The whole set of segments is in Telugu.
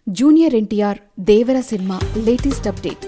junior NTR Devara cinema latest update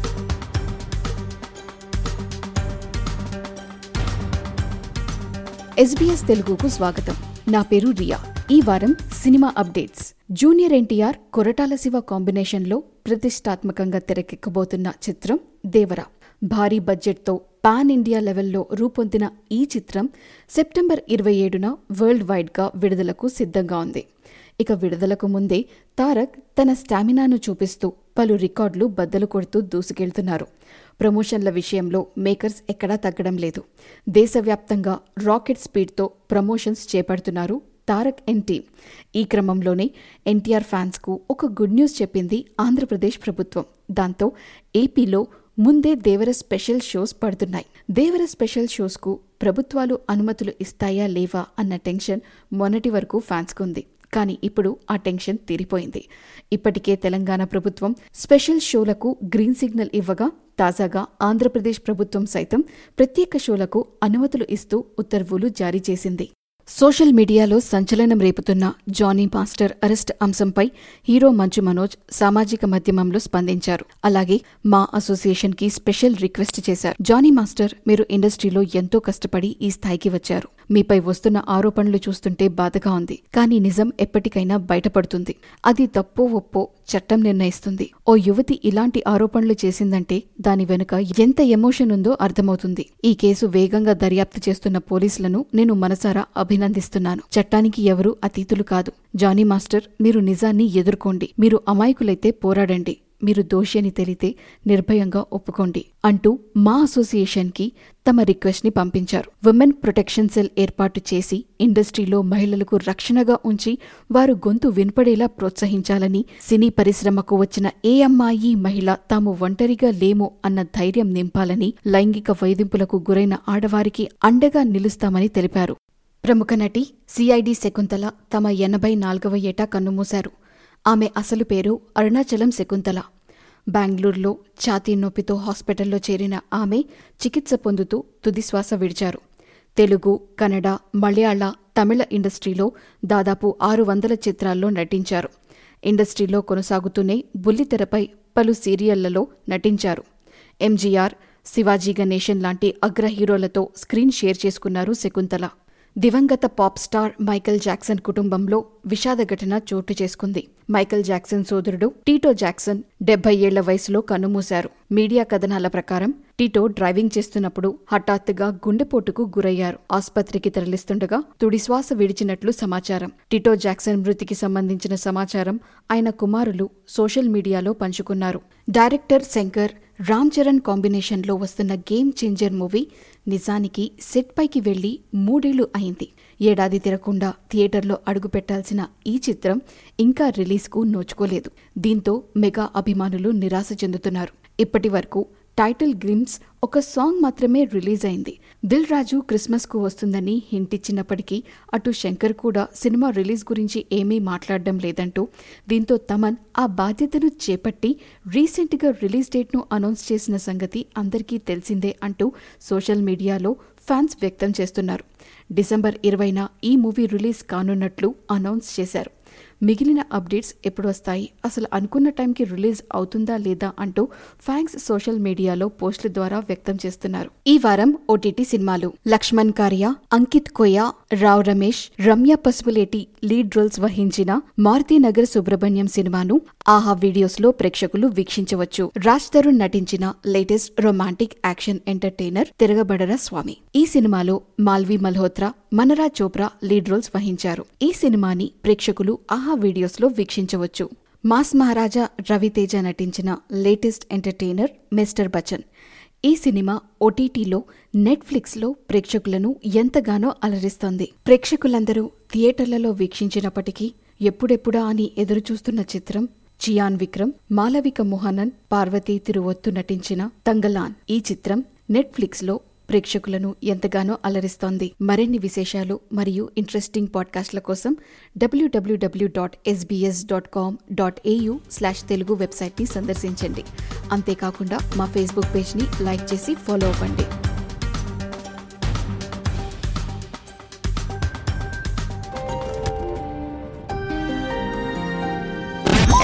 SBS తెలుగుకు స్వాగతం నా పేరు రియా ఈ వారం cinema updates junior NTR Koratala Siva కాంబినేషన్లో ప్రతిష్టాత్మకంగా తెరకెక్కబోతున్న చిత్రం దేవర భారీ బడ్జెట్తో పాన్ ఇండియా లెవెల్లో రూపొందిన ఈ చిత్రం సెప్టెంబర్ ఇరవై ఏడున వరల్డ్ వైడ్గా విడుదలకు సిద్ధంగా ఉంది ఇక విడుదలకు ముందే తారక్ తన స్టామినాను చూపిస్తూ పలు రికార్డులు బద్దలు కొడుతూ దూసుకెళ్తున్నారు ప్రమోషన్ల విషయంలో మేకర్స్ ఎక్కడా తగ్గడం లేదు దేశవ్యాప్తంగా రాకెట్ స్పీడ్తో ప్రమోషన్స్ చేపడుతున్నారు తారక్ ఎన్ టీం ఈ క్రమంలోనే ఎన్టీఆర్ ఫ్యాన్స్కు ఒక గుడ్ న్యూస్ చెప్పింది ఆంధ్రప్రదేశ్ ప్రభుత్వం దాంతో ఏపీలో ముందే దేవర స్పెషల్ షోస్ పడుతున్నాయి దేవర స్పెషల్ షోస్కు ప్రభుత్వాలు అనుమతులు ఇస్తాయా లేవా అన్న టెన్షన్ మొన్నటి వరకు ఫ్యాన్స్కుంది కానీ ఇప్పుడు ఆ టెన్షన్ తీరిపోయింది ఇప్పటికే తెలంగాణ ప్రభుత్వం స్పెషల్ షోలకు గ్రీన్ సిగ్నల్ ఇవ్వగా తాజాగా ఆంధ్రప్రదేశ్ ప్రభుత్వం సైతం ప్రత్యేక షోలకు అనుమతులు ఇస్తూ ఉత్తర్వులు జారీ చేసింది సోషల్ మీడియాలో సంచలనం రేపుతున్న జానీ మాస్టర్ అరెస్ట్ అంశంపై హీరో మంచు మనోజ్ సామాజిక మాధ్యమంలో స్పందించారు అలాగే మా అసోసియేషన్ కి స్పెషల్ రిక్వెస్ట్ చేశారు జానీ మాస్టర్ మీరు ఇండస్ట్రీలో ఎంతో కష్టపడి ఈ స్థాయికి వచ్చారు మీపై వస్తున్న ఆరోపణలు చూస్తుంటే బాధగా ఉంది కానీ నిజం ఎప్పటికైనా బయటపడుతుంది అది తప్పో ఒప్పో చట్టం నిర్ణయిస్తుంది ఓ యువతి ఇలాంటి ఆరోపణలు చేసిందంటే దాని వెనుక ఎంత ఎమోషన్ ఉందో అర్థమవుతుంది ఈ కేసు వేగంగా దర్యాప్తు చేస్తున్న పోలీసులను నేను మనసారా అభినందిస్తున్నాను చట్టానికి ఎవరూ అతీతులు కాదు జానీ మాస్టర్ మీరు నిజాన్ని ఎదుర్కోండి మీరు అమాయకులైతే పోరాడండి మీరు దోషి అని తెలితే నిర్భయంగా ఒప్పుకోండి అంటూ మా అసోసియేషన్కి తమ రిక్వెస్ట్ని పంపించారు విమెన్ ప్రొటెక్షన్ సెల్ ఏర్పాటు చేసి ఇండస్ట్రీలో మహిళలకు రక్షణగా ఉంచి వారు గొంతు వినపడేలా ప్రోత్సహించాలని సినీ పరిశ్రమకు వచ్చిన ఏ అమ్మాయి మహిళ తాము ఒంటరిగా లేము అన్న ధైర్యం నింపాలని లైంగిక వైదింపులకు గురైన ఆడవారికి అండగా నిలుస్తామని తెలిపారు ప్రముఖ నటి సిఐడి శకుంతల తమ ఎనభై నాలుగవ ఏటా కన్నుమూశారు ఆమె అసలు పేరు అరుణాచలం శకుంతల బెంగళూరులో ఛాతీ నొప్పితో హాస్పిటల్లో చేరిన ఆమె చికిత్స పొందుతూ తుదిశ్వాస విడిచారు తెలుగు కన్నడ మలయాళ తమిళ ఇండస్ట్రీలో దాదాపు ఆరు వందల చిత్రాల్లో నటించారు ఇండస్ట్రీలో కొనసాగుతూనే బుల్లితెరపై పలు సీరియళ్లలో నటించారు ఎంజీఆర్ శివాజీ గణేశన్ లాంటి అగ్ర హీరోలతో స్క్రీన్ షేర్ చేసుకున్నారు శకుంతల దివంగత పాప్ స్టార్ మైకేల్ జాక్సన్ కుటుంబంలో విషాద ఘటన చోటు చేసుకుంది మైకేల్ జాక్సన్ సోదరుడు టీటో జాక్సన్ డెబ్బై ఏళ్ల వయసులో కన్నుమూశారు మీడియా కథనాల ప్రకారం టీటో డ్రైవింగ్ చేస్తున్నప్పుడు హఠాత్తుగా గుండెపోటుకు గురయ్యారు ఆస్పత్రికి తరలిస్తుండగా తుడిశ్వాస విడిచినట్లు సమాచారం టిటో జాక్సన్ మృతికి సంబంధించిన సమాచారం ఆయన కుమారులు సోషల్ మీడియాలో పంచుకున్నారు డైరెక్టర్ శంకర్ రామ్ చరణ్ కాంబినేషన్లో వస్తున్న గేమ్ చేంజర్ మూవీ నిజానికి సెట్ పైకి వెళ్లి మూడేళ్లు అయింది ఏడాది తిరగకుండా థియేటర్లో అడుగుపెట్టాల్సిన ఈ చిత్రం ఇంకా రిలీజ్కు నోచుకోలేదు దీంతో మెగా అభిమానులు నిరాశ చెందుతున్నారు ఇప్పటి వరకు టైటిల్ గ్రిమ్స్ ఒక సాంగ్ మాత్రమే రిలీజ్ అయింది దిల్ రాజు క్రిస్మస్కు వస్తుందని హింట్ ఇచ్చినప్పటికీ అటు శంకర్ కూడా సినిమా రిలీజ్ గురించి ఏమీ మాట్లాడడం లేదంటూ దీంతో తమన్ ఆ బాధ్యతను చేపట్టి రీసెంట్గా రిలీజ్ డేట్ను అనౌన్స్ చేసిన సంగతి అందరికీ తెలిసిందే అంటూ సోషల్ మీడియాలో ఫ్యాన్స్ వ్యక్తం చేస్తున్నారు డిసెంబర్ ఇరవైన ఈ మూవీ రిలీజ్ కానున్నట్లు అనౌన్స్ చేశారు మిగిలిన అప్డేట్స్ ఎప్పుడు వస్తాయి అసలు అనుకున్న టైంకి రిలీజ్ అవుతుందా లేదా అంటూ ఫ్యాన్స్ సోషల్ మీడియాలో పోస్టుల ద్వారా వ్యక్తం చేస్తున్నారు ఈ వారం ఓటీటీ సినిమాలు లక్ష్మణ్ కారియా అంకిత్ కోయా రావ్ రమేష్ రమ్య పసుపులేటి లీడ్ రోల్స్ వహించిన మారుతీనగర్ సుబ్రహ్మణ్యం సినిమాను ఆహా వీడియోస్ లో ప్రేక్షకులు వీక్షించవచ్చు రాజ్ తరుణ్ నటించిన latest romantic action entertainer Tiragabadara Swamy ఈ సినిమాలో మాల్వి మల్హోత్రా మనరాజ్ చోప్రా లీడ్ రోల్స్ వహించారు ఈ సినిమాని ప్రేక్షకులు ఆహా వీడియోస్లో వీక్షించవచ్చు మాస్ మహారాజా రవితేజ నటించిన లేటెస్ట్ ఎంటర్టైనర్ మిస్టర్ బచ్చన్ ఈ సినిమా ఓటీటీలో నెట్ఫ్లిక్స్లో ప్రేక్షకులను ఎంతగానో అలరిస్తోంది ప్రేక్షకులందరూ థియేటర్లలో వీక్షించినప్పటికీ ఎప్పుడెప్పుడా అని ఎదురుచూస్తున్న చిత్రం చియాన్ విక్రమ్ మాలవిక మోహనన్ పార్వతీ తిరువొత్తు నటించిన తంగలాన్ ఈ చిత్రం నెట్ఫ్లిక్స్లో ప్రేక్షకులను ఎంతగానో అలరిస్తోంది మరిన్ని విశేషాలు మరియు ఇంట్రెస్టింగ్ పాడ్కాస్ట్ల కోసం W W W dot SBS dot com dot AU slash Telugu వెబ్సైట్ని సందర్శించండి అంతేకాకుండా మా ఫేస్బుక్ పేజ్ని లైక్ చేసి ఫాలో అవ్వండి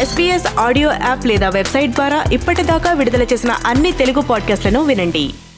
ఎస్పీఎస్ ఆడియో యాప్ లేదా వెబ్సైట్ ద్వారా ఇప్పటిదాకా విడుదల చేసిన అన్ని తెలుగు పాడ్కాస్ట్లను వినండి